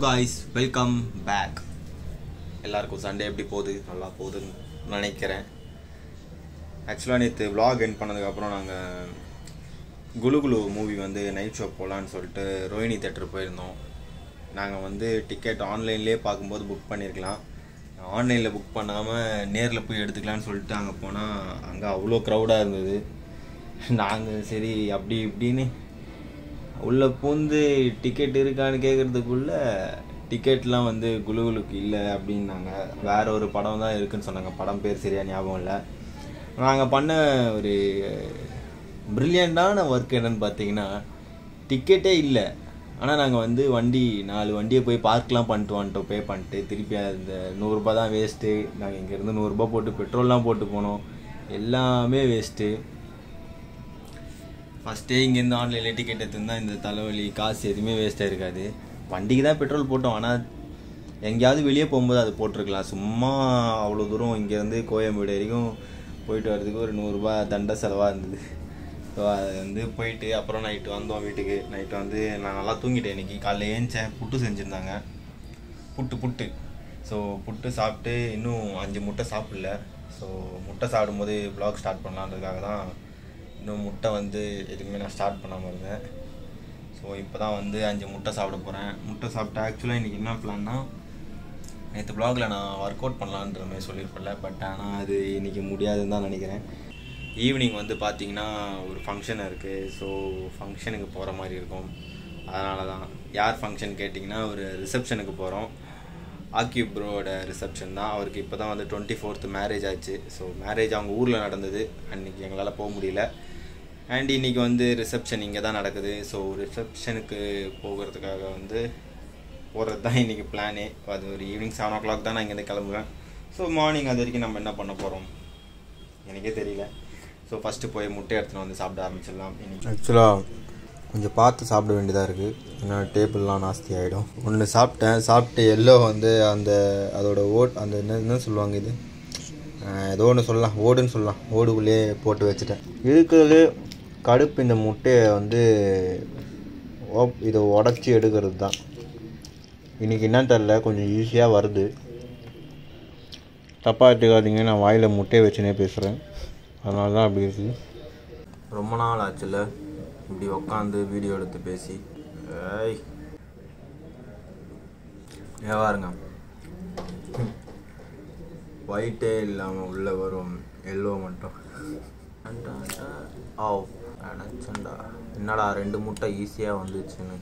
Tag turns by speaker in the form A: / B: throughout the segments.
A: Guys welcome back எல்லாருக்கும் Sunday எப்படி போகுது நல்லா போகுதுன்னு நினைக்கிறேன் ஆக்சுவலாக நேற்று vlog எண்ட் பண்ணதுக்கப்புறம் நாங்கள் குலு குலு மூவி வந்து நைட் ஷோ போகலான்னு சொல்லிட்டு ரோஹிணி தேட்டர் போயிருந்தோம் நாங்கள் வந்து டிக்கெட் ஆன்லைன்லேயே பார்க்கும்போது புக் பண்ணியிருக்கலாம் ஆன்லைனில் புக் பண்ணாமல் நேரில் போய் எடுத்துக்கலான்னு சொல்லிட்டு அங்கே போனால் அங்கே அவ்வளோ க்ரௌடாக இருந்தது நாங்கள் சரி அப்படி இப்படின்னு உள்ளே பூந்து டிக்கெட் இருக்கான்னு கேட்குறதுக்குள்ள டிக்கெட்லாம் வந்து குலுகுலுக்கு இல்லை அப்படின்னாங்க வேற ஒரு படம் தான் இருக்குன்னு சொன்னாங்க படம் பேர் சரியா ஞாபகம் இல்லை நாங்கள் பண்ண ஒரு ப்ரில்லியண்டான ஒர்க் என்னன்னு பார்த்தீங்கன்னா டிக்கெட்டே இல்லை ஆனால் நாங்கள் வந்து வண்டி நாலு வண்டியை போய் பார்க்லாம் பண்ணிட்டு வந்துட்டோம் பே பண்ணிட்டு திருப்பி அந்த நூறுரூபா தான் வேஸ்ட்டு நாங்கள் இங்கேருந்து நூறுரூபா போட்டு பெட்ரோல்லாம் போட்டு போனோம் எல்லாமே வேஸ்ட்டு ஃபஸ்ட்டே இங்கேருந்து ஆன்லைனில் டிக்கெட் எடுத்துருந்தா இந்த தலைவலி காசு எதுவுமே வேஸ்ட்டாக இருக்காது வண்டிக்கு தான் பெட்ரோல் போட்டோம் ஆனால் எங்கேயாவது வெளியே போகும்போது அது போட்டிருக்கலாம் சும்மா அவ்வளோ தூரம் இங்கேருந்து கோயம்பேடு வரைக்கும் போயிட்டு வர்றதுக்கு ஒரு நூறுரூபா தண்ட செலவாக இருந்தது ஸோ அது வந்து போயிட்டு அப்புறம் நைட்டு வந்தோம் வீட்டுக்கு நைட்டு வந்து நான் நல்லா தூங்கிட்டேன் இன்னைக்கு காலைல ஏஞ்சேன் புட்டு செஞ்சுருந்தாங்க புட்டு புட்டு ஸோ புட்டு சாப்பிட்டு இன்னும் அஞ்சு முட்டை சாப்பிடல ஸோ முட்டை சாப்பிடும்போது vlog ஸ்டார்ட் பண்ணலான்றதுக்காக தான் இன்னும் முட்டை வந்து எதுவுமே நான் ஸ்டார்ட் பண்ணாமல் இருந்தேன் ஸோ இப்போ தான் வந்து அஞ்சு முட்டை சாப்பிட போகிறேன் முட்டை சாப்பிட்டு ஆக்சுவலாக இன்றைக்கி என்ன பிளான்னா நேற்று ப்ளாகில் நான் ஒர்க் அவுட் பண்ணலான்ற மாதிரி சொல்லியிருப்பேன்ல பட் ஆனால் அது இன்றைக்கி முடியாதுன்னு தான் நினைக்கிறேன் ஈவினிங் வந்து பார்த்தீங்கன்னா ஒரு ஃபங்க்ஷன் இருக்குது ஸோ ஃபங்க்ஷனுக்கு போகிற மாதிரி இருக்கும் அதனால தான் யார் ஃபங்க்ஷன் கேட்டிங்கன்னா ஒரு ரிசப்ஷனுக்கு போகிறோம் ஆக்கி ப்ரோவோட ரிசப்ஷன் தான் அவருக்கு இப்போ தான் வந்து டுவெண்ட்டி ஃபோர்த்து மேரேஜ் ஆச்சு ஸோ மேரேஜ் அவங்க ஊரில் நடந்தது அன்றைக்கி எங்களால் போக முடியல அண்ட் இன்றைக்கி வந்து ரிசப்ஷன் இங்கே தான் நடக்குது ஸோ ரிசப்ஷனுக்கு போகிறதுக்காக வந்து போகிறது தான் இன்றைக்கி பிளானே அது ஒரு ஈவினிங் செவன் ஓ கிளாக் தான் நான் இங்கேருந்து கிளம்புவேன் ஸோ மார்னிங் அது வரைக்கும் நம்ம என்ன பண்ண போகிறோம் எனக்கே தெரியல ஸோ ஃபஸ்ட்டு போய் முட்டை எடுத்துன்னு வந்து சாப்பிட ஆரம்பிச்சிடலாம் இன்னைக்கு ஆக்சுவலாக கொஞ்சம் பார்த்து சாப்பிட வேண்டியதாக இருக்குது ஏன்னா டேபிள்லாம் நாஸ்தி ஆகிடும் ஒன்று சாப்பிட்டேன் சாப்பிட்டு எல்லோ வந்து அந்த அதோட ஓட் அந்த என்ன என்ன சொல்லுவாங்க இது ஆஹ் ஏதோ ஒன்று சொல்லலாம் ஓடுன்னு சொல்லலாம் ஓடுக்குள்ளேயே போட்டு வச்சுட்டேன் இருக்கிறதுலே கடுப்பு இந்த முட்டையை வந்து ஓப் இதை உடச்சி எடுக்கிறது தான் இன்றைக்கி என்னன்னு தெரில கொஞ்சம் ஈஸியாக வருது தப்பாக எடுத்துக்காதீங்க நான் வாயில் முட்டையை வச்சுனே பேசுகிறேன் அதனால தான் அப்படி இருக்குது ரொம்ப நாள் ஆச்சுல்ல இப்படி உக்காந்து வீடியோ எடுத்து பேசி ஏய் ஏவாருங்க ஒயிட்டே இல்லாமல் உள்ளே வரும் எல்லோ மட்டும் ஓ நினச்சண்டா என்னடா ரெண்டு முட்டை ஈஸியாக வந்துச்சுன்னு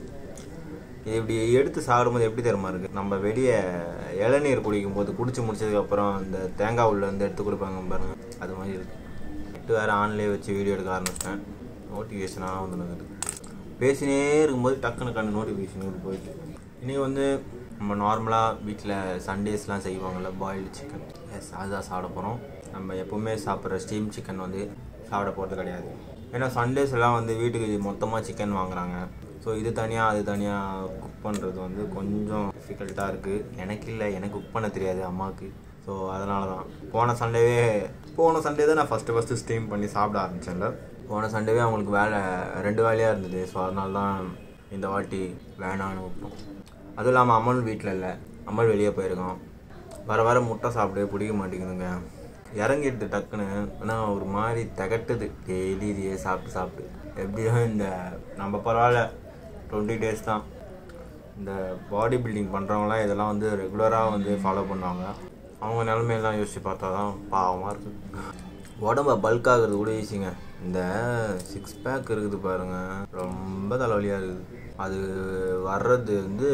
A: இது இப்படி எடுத்து சாப்பிடும்போது எப்படி தெரியுமா இருக்குது நம்ம வெளியே இளநீர் குடிக்கும் போது குடிச்சு முடிச்சதுக்கப்புறம் இந்த தேங்காய் உள்ள இருந்து எடுத்து கொடுப்பாங்க பாருங்க அது மாதிரி இருக்குது நெட்டு வேறு ஆன்லேயே வச்சு வீடியோ எடுக்க ஆரம்பிச்சிட்டேன் நோட்டிஃபிகேஷனாக வந்து இருக்குது பேசினே இருக்கும்போது டக்குன்னு கண்ணு நோட்டிஃபிகேஷன் போயிட்டு இன்றைக்கி வந்து நம்ம நார்மலாக வீட்டில் சண்டேஸ்லாம் செய்வாங்கள்ல பாயில்டு சிக்கன் எஸ் அதுதான் சாப்பிட போகிறோம் நம்ம எப்போவுமே சாப்பிட்ற ஸ்டீம் சிக்கன் வந்து சாப்பிட போகிறது கிடையாது ஏன்னா சண்டேஸ் எல்லாம் வந்து வீட்டுக்கு மொத்தமாக சிக்கன் வாங்குறாங்க ஸோ இது தனியாக அது தனியாக குக் பண்ணுறது வந்து கொஞ்சம் டிஃபிகல்ட்டாக இருக்குது எனக்கு இல்லை எனக்கு குக் பண்ண தெரியாது அம்மாவுக்கு ஸோ அதனால தான் போன சண்டேவே போன சண்டே தான் நான் ஃபஸ்ட்டு ஃபஸ்ட்டு ஸ்டீம் பண்ணி சாப்பிட ஆரம்பித்தேன்ல போன சண்டேவே அவங்களுக்கு வேலை ரெண்டு வேலையாக இருந்தது ஸோ அதனால தான் இந்த வாட்டி வேணான்னு விட்டோம் அதுவும் இல்லாமல் அம்மன் வீட்டில் இல்லை அம்மல் வெளியே போயிருக்கோம் வர வர முட்டை சாப்பிடவே பிடிக்க மாட்டேங்குதுங்க இறங்கிடுது டக்குன்னு ஆனால் ஒரு மாதிரி திகட்டுது டெய்லி இதையே சாப்பிட்டு சாப்பிட்டு எப்படியும் இந்த நம்ம பரவாயில்ல டுவெண்ட்டி டேஸ் தான் இந்த பாடி பில்டிங் பண்ணுறவங்களாம் இதெல்லாம் வந்து ரெகுலராக வந்து ஃபாலோ பண்ணுவாங்க அவங்க நிலமையெல்லாம் யோசிச்சு பார்த்தா தான் பாவமாக இருக்குது உடம்ப பல்க் ஆகுறது கூட ஈஸிங்க இந்த சிக்ஸ் பேக் இருக்குது பாருங்க ரொம்ப தலைவலியாக இருக்குது அது வர்றது வந்து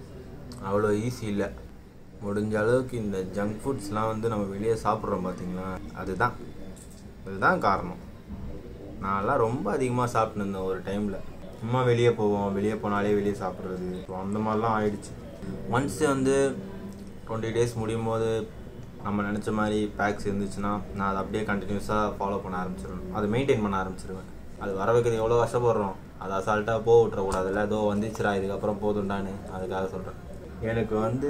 A: அவ்வளோ ஈஸி இல்லை முடிஞ்ச அளவுக்கு இந்த ஜங்க் ஃபுட்ஸ்லாம் வந்து நம்ம வெளியே சாப்பிட்றோம் பார்த்தீங்களா அதுதான் அதுதான் காரணம் நான்லாம் ரொம்ப அதிகமாக சாப்பிட்டு இருந்தேன் ஒரு டைமில் சும்மா வெளியே போவோம் வெளியே போனாலே வெளியே சாப்பிட்றது ஸோ அந்த மாதிரிலாம் ஆயிடுச்சு ஒன்ஸ் வந்து டுவெண்ட்டி டேஸ் முடியும் போது நம்ம நினச்ச மாதிரி பேக்ஸ் இருந்துச்சுன்னா நான் அதை அப்படியே கண்டினியூஸாக ஃபாலோ பண்ண ஆரம்பிச்சிடுவேன் அதை மெயின்டைன் பண்ண ஆரம்பிச்சிருவேன் அது வர வைக்கிறது எவ்வளோ கஷ்டப்படுறோம் அதை அசால்ட்டாக போக விட்டுறக்கூடாதுல்ல ஏதோ வந்துச்சுரா இதுக்கப்புறம் போதுண்டான்னு அதுக்காக சொல்கிறேன் எனக்கு வந்து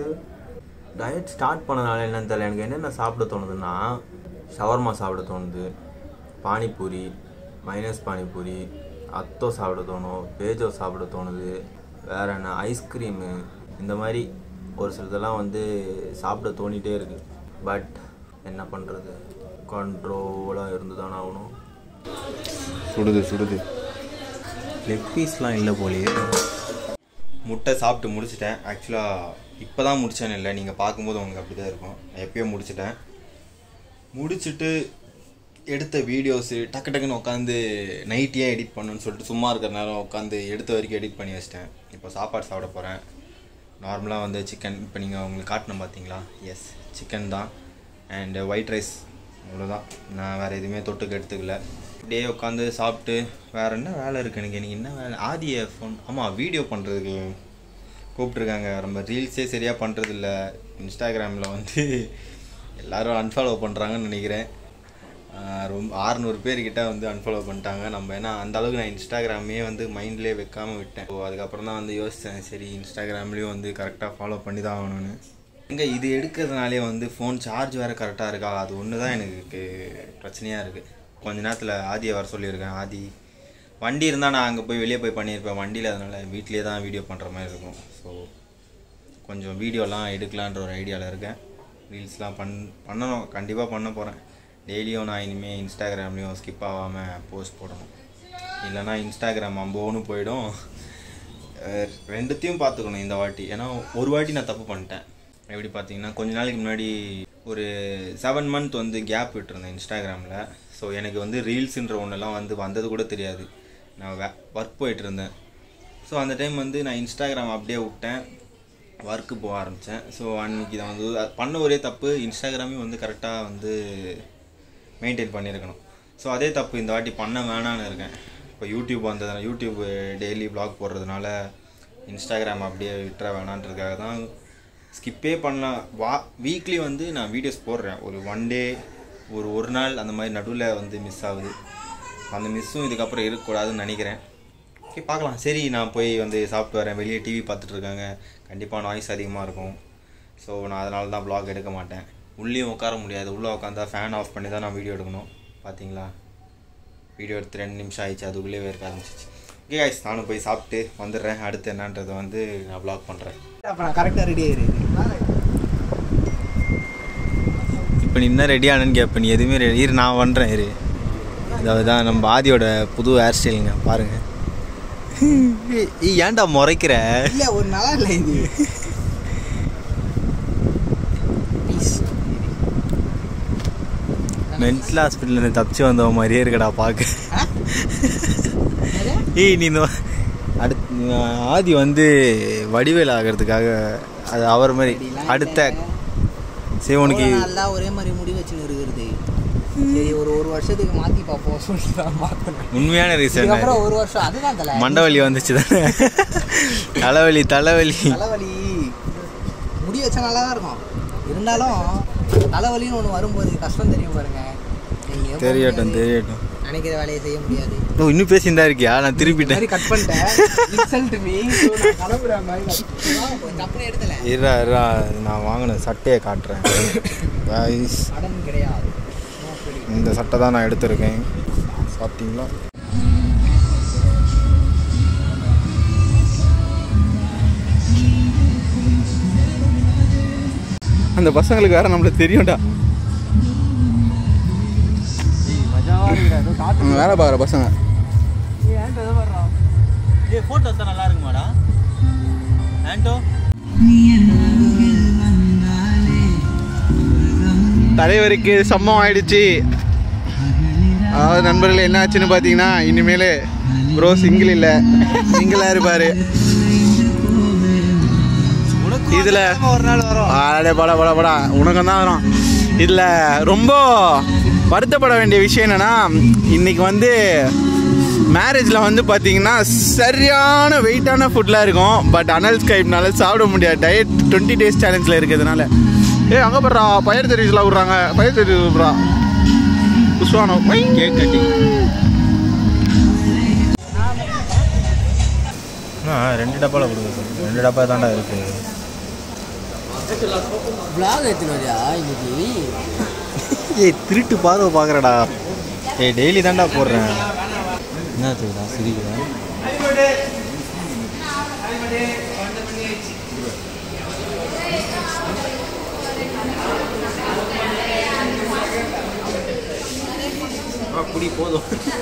A: டயட் ஸ்டார்ட் பண்ணனால என்னன்னு தெரியல எனக்கு என்னென்ன சாப்பிட தோணுதுன்னா ஷவர்மா சாப்பிட தோணுது பானிபூரி மைனஸ் பானிபூரி அத்தோ சாப்பிட தோணும் பேஜோ சாப்பிட தோணுது வேற என்ன ஐஸ்கிரீமு இந்த மாதிரி ஒரு சிலதெல்லாம் வந்து சாப்பிட தோணிட்டே இருக்கு பட் என்ன பண்ணுறது கண்ட்ரோலாக இருந்து தானே ஆகணும் சுடுது சுடுது லெக் பீஸ்லாம் இல்லை போலியே முட்டை சாப்பிட்டு முடிச்சிட்டேன் ஆக்சுவலாக இப்போ தான் முடிச்சேன்னு இல்லை நீங்கள் பார்க்கும்போது உங்களுக்கு அப்படி தான் இருக்கும் நான் எப்பயோ முடிச்சிட்டேன் முடிச்சுட்டு எடுத்த வீடியோஸு டக்கு டக்குன்னு உட்காந்து நைட்டியே எடிட் பண்ணணும்னு சொல்லிட்டு சும்மா இருக்கிற நேரம் உட்காந்து எடுத்த வரைக்கும் எடிட் பண்ணி வச்சிட்டேன் இப்போ சாப்பாடு சாப்பிட போகிறேன் நார்மலாக வந்து சிக்கன் இப்போ நீங்கள் உங்களுக்கு காட்டணும் பார்த்தீங்களா எஸ் சிக்கன் தான் அண்டு ஒயிட் ரைஸ் அவ்வளோதான் நான் வேறு எதுவுமே தொட்டுக்கு எடுத்துக்கல அப்படியே உட்காந்து சாப்பிட்டு வேறு என்ன வேலை இருக்குது எனக்கு எனக்கு என்ன வேலை ஆதிய ஃபோன் ஆமாம் வீடியோ பண்ணுறதுக்கு கூப்பிட்ருக்காங்க நம்ம ரீல்ஸே சரியாக பண்ணுறதில்ல இன்ஸ்டாகிராமில் வந்து எல்லோரும் அன்ஃபாலோ பண்ணுறாங்கன்னு நினைக்கிறேன் ஆஹ் ரொம்ப ஆறுநூறு பேர்கிட்ட வந்து அன்ஃபாலோ பண்ணிட்டாங்க நம்ம ஏன்னா அந்த அளவுக்கு நான் இன்ஸ்டாகிராமே வந்து மைண்ட்லேயே வைக்காமல் விட்டேன் ஸோ அதுக்கப்புறம் தான் வந்து யோசித்தேன் சரி இன்ஸ்டாகிராம்லேயும் வந்து கரெக்டாக ஃபாலோ பண்ணி தான் ஆகணும்னு எங்கே இது எடுக்கிறதுனாலே வந்து ஃபோன் சார்ஜ் வேறு கரெக்டாக இருக்கா அது ஒன்று தான் எனக்கு பிரச்சனையாக இருக்குது கொஞ்ச நேரத்தில் ஆதியை வர சொல்லியிருக்கேன் ஆதி வண்டி இருந்தால் நான் அங்கே போய் வெளியே போய் பண்ணியிருப்பேன் வண்டியில் அதனால் வீட்டிலே தான் வீடியோ பண்ணுற மாதிரி இருக்கும் ஸோ கொஞ்சம் வீடியோலாம் எடுக்கலான்ற ஒரு ஐடியாவில் இருக்கேன் ரீல்ஸ்லாம் பண் பண்ணணும் கண்டிப்பாக பண்ண போகிறேன் டெய்லியும் நான் இனிமேல் இன்ஸ்டாகிராம்லேயும் ஸ்கிப் ஆகாமல் போஸ்ட் போடணும் இல்லைனா இன்ஸ்டாகிராம் அம்போன்னு போயிடும் அஹ் ரெண்டுத்தையும் பார்த்துக்கணும் இந்த வாட்டி ஏன்னா ஒரு வாட்டி நான் தப்பு பண்ணிட்டேன் எப்படி பார்த்தீங்கன்னா கொஞ்ச நாளைக்கு முன்னாடி ஒரு செவன் மந்த் வந்து கேப் விட்டுருந்தேன் இன்ஸ்டாகிராமில் ஸோ எனக்கு வந்து ரீல்ஸுன்ற ஒன்றெல்லாம் வந்து வந்தது கூட தெரியாது நான் வே ஒர்க் போயிட்டு இருந்தேன் ஸோ அந்த டைம் வந்து நான் இன்ஸ்டாகிராம் அப்படியே விட்டேன் ஒர்க்கு போக ஆரம்பித்தேன் ஸோ அன்றைக்கி தான் வந்து அது பண்ண ஒரே தப்பு இன்ஸ்டாகிராமே வந்து கரெக்டாக வந்து மெயின்டைன் பண்ணியிருக்கணும் ஸோ அதே தப்பு இந்த வாட்டி பண்ண வேணான்னு இருக்கேன் இப்போ யூடியூப் வந்ததுனால யூடியூப் டெய்லி vlog போடுறதுனால இன்ஸ்டாகிராம் அப்படியே விட்டுற வேணான்றதுக்காக தான் ஸ்கிப்பே பண்ணலாம் வா வீக்லி வந்து நான் வீடியோஸ் போடுறேன் ஒரு ஒன் டே ஒரு ஒரு நாள் அந்த மாதிரி நடுவில் வந்து மிஸ் ஆகுது அந்த மிஸ்ஸும் இதுக்கப்புறம் இருக்கக்கூடாதுன்னு நினைக்கிறேன் ஓகே பார்க்கலாம் சரி நான் போய் வந்து சாப்பிட்டு வரேன் வெளியே டிவி பார்த்துட்டு இருக்காங்க கண்டிப்பாக நாய்ஸ் அதிகமாக இருக்கும் ஸோ நான் அதனால தான் vlog எடுக்க மாட்டேன் உள்ளேயும் உட்கார முடியாது உள்ளே உட்காந்தா ஃபேன் ஆஃப் பண்ணி தான் நான் வீடியோ எடுக்கணும் பார்த்தீங்களா வீடியோ எடுத்து ரெண்டு நிமிஷம் ஆயிடுச்சு அதுக்குள்ளேயே வேர்க்க ஆரம்பிச்சிச்சு ஓகே guys நானும் போய் சாப்பிட்டு வந்துடுறேன் அடுத்து என்னன்றதை வந்து நான் vlog பண்ணுறேன்
B: அப்போ நான் கரெக்டாக ரெடி ஆயிரு
A: இப்போ நீ என்ன ரெடி ஆனன்னு கேட்ப நீ எதுவுமே ரெடி இரு நான் பண்ணுறேன் இரு இதாவது தான் நம்ம ஆதியோட புது ஹேர் ஸ்டைலுங்க பாருங்க ஏய், ஏன்டா முறைக்கிற
B: இல்லை ஒரு நல்லா இல்லை இது
A: மென்டல் ஹாஸ்பிட்டல்லேருந்து தப்பிச்சு வந்த மாதிரியே இருக்கடா பார்க்க ஏய் நீ இந்த அடுத்து ஆதி வந்து வடிவேல் ஆகிறதுக்காக அது அவர் மாதிரி அடுத்த சரி உனக்கு
B: எவ்வளவு நாள் தான் ஒரே மாதிரி முடி வச்சுன்னு இருக்கிறது சரி ஒரு ஒரு வருஷத்துக்கு மாற்றி பார்ப்போம் சொல்லிட்டு தான் பார்த்தேன்
A: உண்மையான ரீசன்
B: இதுக்கப்புறம் ஒரு வருஷம் அதுதான் தலை
A: மண்டவலி வந்துச்சு தானே தலைவலி தலைவலி
B: தலைவலி முடி வச்சா நல்லா தான் இருக்கும் இருந்தாலும் தலைவலின்னு ஒன்று வரும்போது கஷ்டம் தெரியும் பாருங்க நீங்க எப்ப
A: தெரியட்டும்
B: முடியாது.
A: தெரியட்டும்
B: நினைக்கிற வேலையை செய்ய முடியாது
A: ஓ இன்னும் பேசியிருந்தா இருக்கியா நான் திருப்பிட்டேன்
B: மாதிரி கட் பண்ணிட்டேன் இன்சல்ட் மீ நான் கிளம்புற மாதிரி தப்புன்னு எடுத்தல
A: இருடா இருடா நான் வாங்கின சட்டையை காட்டுறேன் Guys,
B: கடன் கிடையாது No free.
A: இந்த சட்டை தான் நான் எடுத்திருக்கேன் பார்த்தீங்களா
C: அந்த பசங்களுக்கு வேற நம்மளுக்கு தெரியும்டா அங்க வேலை பார்க்குற பசங்க
A: ஏ ஃபோட்டோ தான் நல்லா இருக்குமாடா ஆண்டோ
C: தலைவருக்கு சம்மம் ஆயிடுச்சு அதாவது நண்பர்களே என்ன ஆச்சுன்னு பார்த்தீங்கன்னா இனிமேல் ப்ரோ சிங்கிள் இல்லை சிங்கிளாக இருப்பார் இதுல
A: ஒரு நாள் வரும்
C: ஆடே பட பட படா உனக்கும் தான் வரும் இதில் ரொம்ப வருத்தப்பட வேண்டிய விஷயம் என்னன்னா இன்னைக்கு வந்து மேரேஜில் வந்து பார்த்தீங்கன்னா சரியான வெயிட்டான ஃபுட்லாம் இருக்கும் பட் அனல் ஸ்கைப்னால சாப்பிட முடியாது டயட் டுவெண்ட்டி டேஸ் சேலஞ்சில் இருக்கிறதுனால ஏ அங்கே போடுறா பயிர் தெரிவிஸ்லாம் விட்றாங்க பயிர் தெரிவிஸ் விட்றா புஷ்வானோ
A: கேக் கட்டிங் ரெண்டு டப்பாவில் கொடுங்க சார் ரெண்டு டப்பா தான்டா இருக்கு
B: vlog எடுத்துன்னு வரியா இன்னைக்கு
A: ஏய் திருட்டு பார்வை பார்க்குறடா ஏய் டெய்லி தான்டா போடுறேன் என்ன தெரியுதா சிரிக்கிறேன் குடி போதும்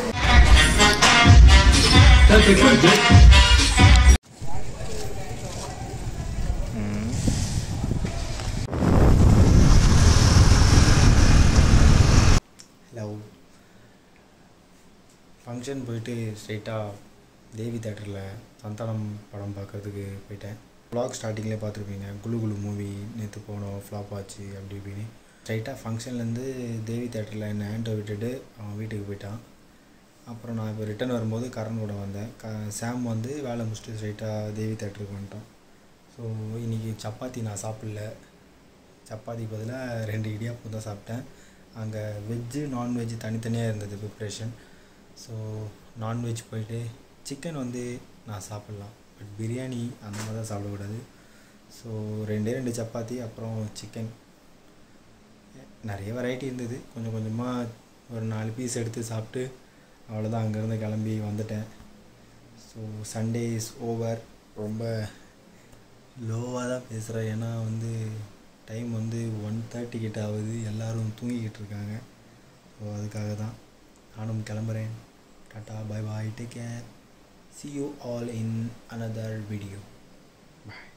A: லவ் ஃபங்க்ஷன் போயிட்டு ஸ்ட்ரைட்டாக தேவி தேட்டரில் சந்தானம் படம் பார்க்கறதுக்கு போயிட்டேன் வ்ளாக் ஸ்டார்டிங்லேயே பார்த்துருப்பீங்க குளு குளு மூவி நேற்று போனோம் ஃப்ளாப் ஆச்சு அப்படி இப்படின்னு ஸ்ட்ரைட்டாக ஃபங்க்ஷன்லேருந்து தேவி தேட்டரில் என்னை ஆண்டோ விட்டுட்டு அவன் வீட்டுக்கு போயிட்டான் அப்புறம் நான் இப்போ ரிட்டர்ன் வரும்போது கரண் கூட வந்தேன் க சாம் வந்து வேலை முடிச்சுட்டு ஸ்ட்ரைட்டாக தேவி தேட்டருக்கு வந்துட்டோம் ஸோ இன்றைக்கி சப்பாத்தி நான் சாப்பிடல சப்பாத்தி பதிலாக ரெண்டு இடியாப்பம் தான் சாப்பிட்டேன் அங்கே வெஜ்ஜு நான்வெஜ் தனித்தனியாக இருந்தது ப்ரிப்ரேஷன் ஸோ நான்வெஜ் போயிட்டு சிக்கன் வந்து நான் சாப்பிட்லாம் பட் பிரியாணி அந்த மாதிரி தான் சாப்பிடக்கூடாது ஸோ ரெண்டே ரெண்டு சப்பாத்தி அப்புறம் சிக்கன் நிறைய வெரைட்டி இருந்தது கொஞ்சம் கொஞ்சமாக ஒரு நாலு பீஸ் எடுத்து சாப்பிட்டு அவ்வளோதான் அங்கேருந்து கிளம்பி வந்துட்டேன் ஸோ சண்டே இஸ் ஓவர் ரொம்ப லோவாக தான் பேசுகிறேன் ஏன்னா வந்து டைம் வந்து ஒன் தேர்ட்டி கிட்ட ஆகுது எல்லோரும் தூங்கிக்கிட்டு இருக்காங்க ஸோ அதுக்காக தான் நானும் கிளம்புறேன் tata bye bye take care see you all in another video bye